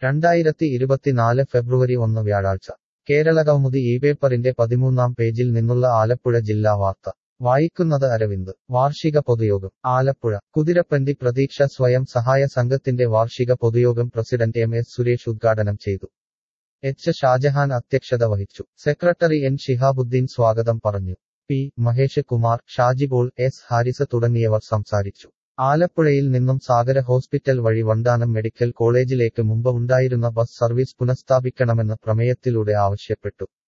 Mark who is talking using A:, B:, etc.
A: രണ്ടായിരത്തി ഇരുപത്തിനാല് ഫെബ്രുവരി ഒന്ന് വ്യാഴാഴ്ച കേരളകൗമുദി ഈ പേപ്പറിന്റെ പതിമൂന്നാം പേജിൽ നിന്നുള്ള ആലപ്പുഴ ജില്ലാ വാർത്ത വായിക്കുന്നത് അരവിന്ദ് വാർഷിക പൊതുയോഗം ആലപ്പുഴ കുതിരപ്പന്തി പ്രതീക്ഷ സ്വയം സഹായ സംഘത്തിന്റെ വാർഷിക പൊതുയോഗം പ്രസിഡന്റ് എം എസ് സുരേഷ് ഉദ്ഘാടനം ചെയ്തു എച്ച് ഷാജഹാൻ അധ്യക്ഷത വഹിച്ചു സെക്രട്ടറി എൻ ഷിഹാബുദ്ദീൻ സ്വാഗതം പറഞ്ഞു പി മഹേഷ് കുമാർ ഷാജിബോൾ എസ് ഹാരിസ് തുടങ്ങിയവർ സംസാരിച്ചു ആലപ്പുഴയിൽ നിന്നും സാഗര ഹോസ്പിറ്റൽ വഴി വണ്ടാനം മെഡിക്കൽ കോളേജിലേക്ക് മുമ്പ് ഉണ്ടായിരുന്ന ബസ് സർവീസ് പുനഃസ്ഥാപിക്കണമെന്ന് പ്രമേയത്തിലൂടെ ആവശ്യപ്പെട്ടു